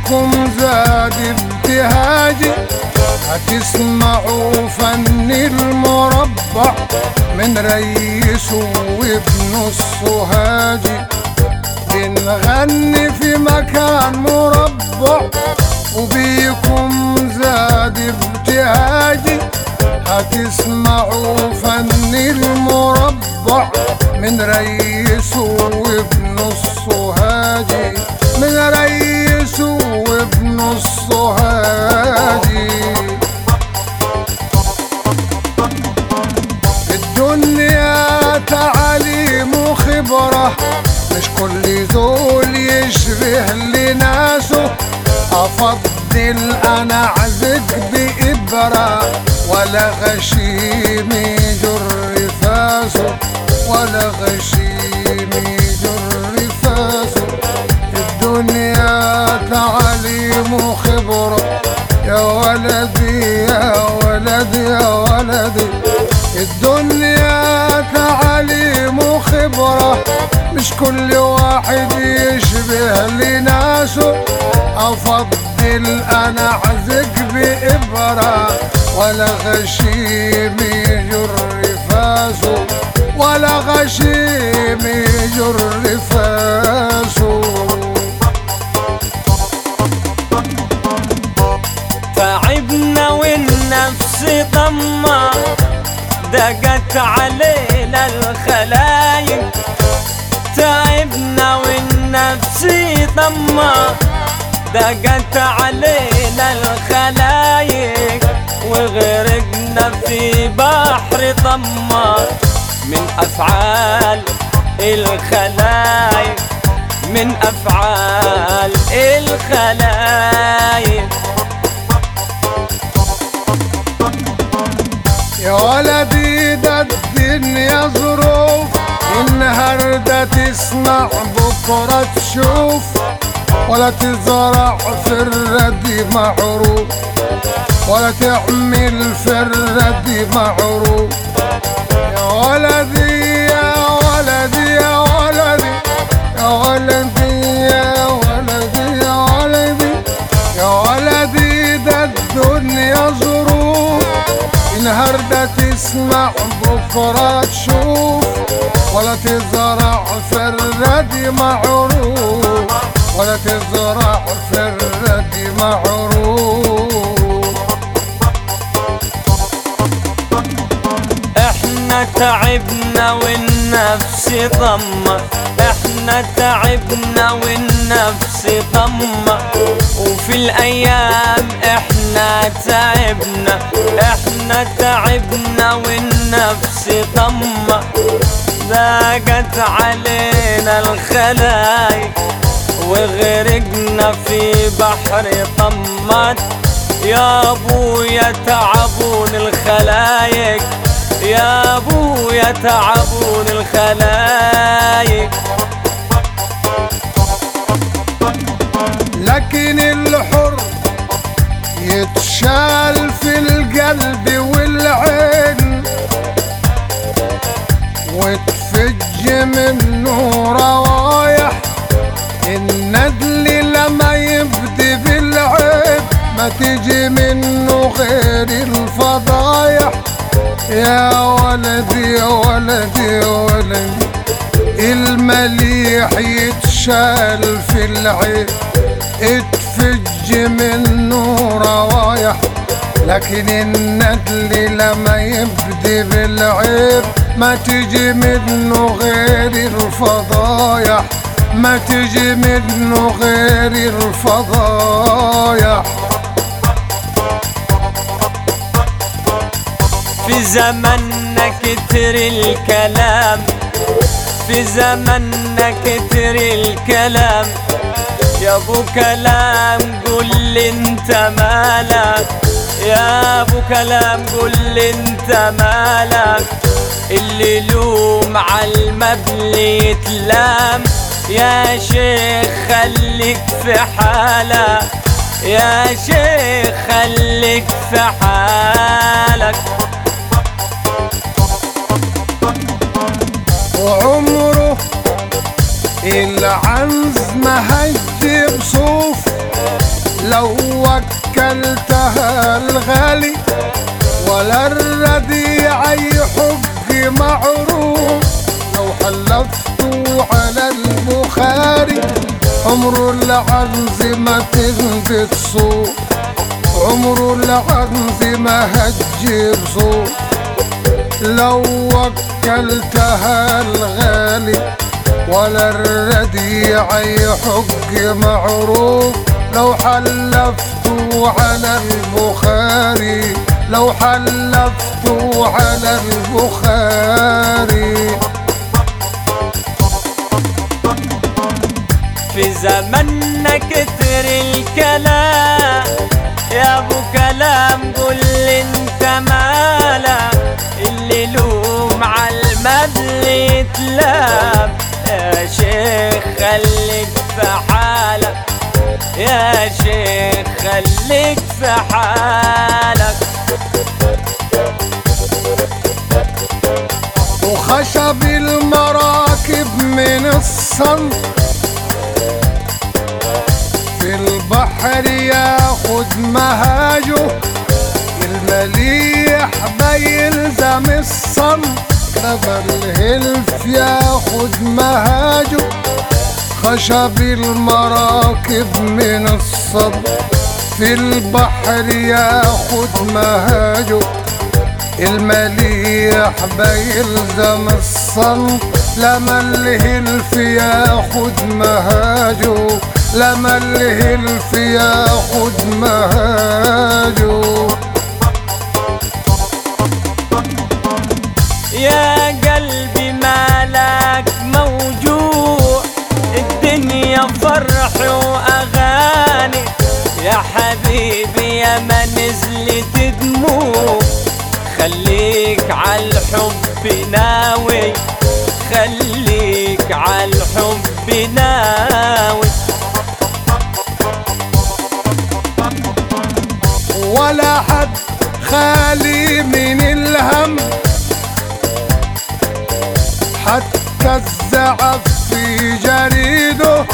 وبيكم زاد ابتهاجي هتسمعوا فن المربع من ريسه وابنه السهاجي بنغني في مكان مربع وبيكم زاد ابتهاجي هتسمعوا فن المربع من ريسه وابنه السهاجي من ريسه وابنه السهاجي الدنيا تعاليم وخبرة مش كل ذول يشبه لناسه أفضل أنا أعزق بإبرة ولا غشيم يجر فاسه ولا غشيم يجر فاسه الدنيا تعليم وخبرة يا ولدي يا ولدي يا ولدي الدنيا تعليم وخبرة مش كل واحد يشبه لناسه أفضل أنا أعزق بإبرة ولا غشيم يجر فاسه ولا غشيم يجر فاسه تعبنا والنفس ضمة دقت علينا الخلايق تعبنا والنفس ضمة دقت علينا الخلايق وغرقنا في بحر ضمة من أفعال الخلايق من أفعال الخلايق يا ولدي ده الدنيا ظروف النهاردة تسمع بكرة تشوف ولا تزرع في الردي معروف ولا تعمل في الردي معروف يا ولدي يا ولدي يا ولدي يا ولدي يا ولدي يا ولدي يا ولدي ده الدنيا ظروف النهاردة تسمع بكرة تشوف ولا تزرع في الردي معروف ولا تزرع في الردي معروف احنا تعبنا والنفس ضمة احنا تعبنا والنفس ضمة وفي الايام احنا تعبنا احنا تعبنا والنفس ضمة ضاقت علينا الخلايق وغرقنا في بحر طمات يا ابويا تعبون الخلايق يا ابويا تعبون الخلايق لكن الحر يتشال في القلب والعين وتفج منه روايح الندل لما يبدي بالعيب ما تجي منه غير الفضايح يا ولدي يا ولدي يا ولدي المليح يتشال في العين اتفج منه روايح لكن الندل لما يبدي بالعيب ما تجي منه غير الفضايح ما تجي منه غير الفضايح في زمننا كتر الكلام في زمننا كتر الكلام يا ابو كلام قول لي انت مالك يا ابو كلام قول لي انت مالك اللي لوم على المبني يتلام يا شيخ خليك في حالك يا شيخ خليك في حالك وعمره العنز ما هج بصوف ولا الرديع يحج معروف لو حلفت على البخاري عمره العنز ما تنبت صوت عمره العنز ما هجر صوت لو وكلتها الغالي ولا الرديع يحج معروف لو حلفت على البخاري لو حلفت على البخاري في زماننا كتر الكلام يا ابو كلام قول لي انت مالك اللي لوم على المبل يتلام يا شيخ خليك في حالك يا شيخ خليك في حالك وخشب المراكب من الصنف في البحر ياخد مهاجه المليح بيلزم الصنف نبى الهلف ياخد مهاجه خشب المراكب من الصنف في البحر ياخد مهاجه المليح بيلزم الصنف لما الهلف ياخد مهاجه لما الهلف ياخد مهاجه يا قلبي مالك موجوع الدنيا فرح واغاني يا حبيبي يا ما نزلت دموع خليك عالحب ناوي خليك عالحب ناوي ولا حد خالي من الهم حتى الزعف في جريده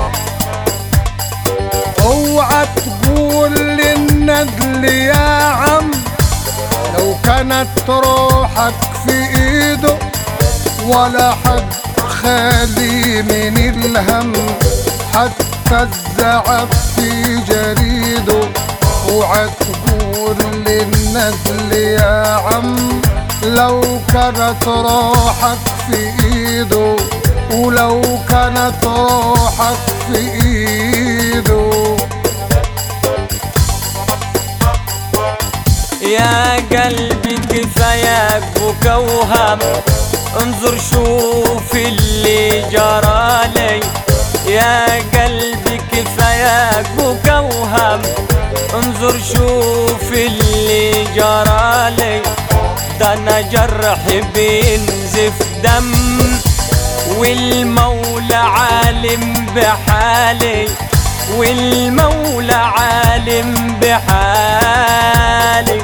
اوعى تقول للندل يا عم لو كانت روحك في ايده ولا حد خالي من الهم حتى الزعف في جريده اوعى تقول للنزل يا عم لو كانت روحك في ايده ولو كانت روحك في ايده يا قلبي كفاياك بكا وهم انظر شوف اللي جرالي يا قلبي كفاياك بكا وهم انظر شوف اللي جرالي ده انا جرح بينزف دم والمولى عالم بحالي والمولى عالم بحالي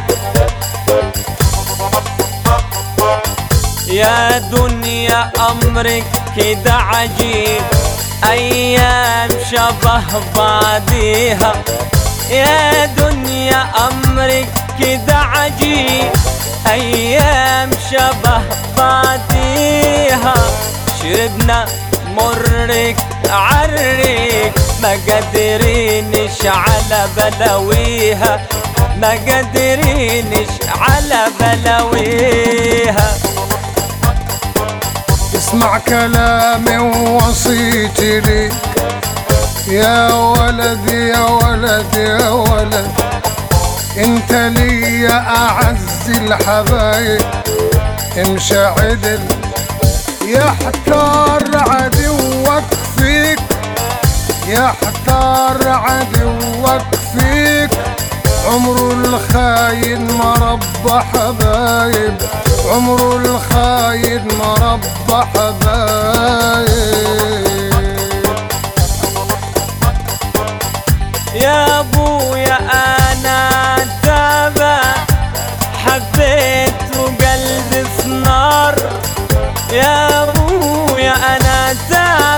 يا دنيا أمرك كده عجيب أيام شبه بعضيها يا دنيا أمرك كده عجيب أيام شبه بعضيها شربنا مرك عرك ما قادرينش على بلاويها ما قادرينش على بلاويها اسمع كلامي ووصيتي ليك يا ولد يا ولد يا ولد انت لي اعز الحبايب امشي عدل يحتار عدوك فيك يحتار عدوك فيك عمره الخاين ما ربى حبايب عمره الخاين ما ربى حبايب يا ابويا انا تابع حبيت وقلبي في نار يا ابويا انا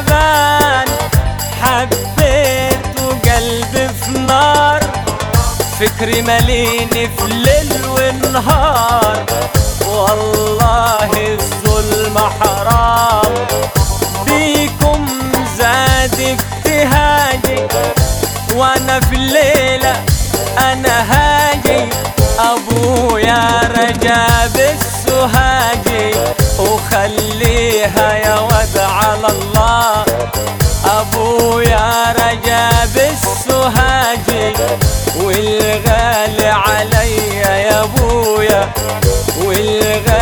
تعبان حبيت وقلبي في نار فكري مليني في ليل ونهار والله الظلم حرام بيكم زاد ابتهاجي وانا في الليلة انا هاجي ابويا رجب السهاجي وخليها يا ود على الله ابويا رجب السهاجي والغالي عليا يا ابويا والغالي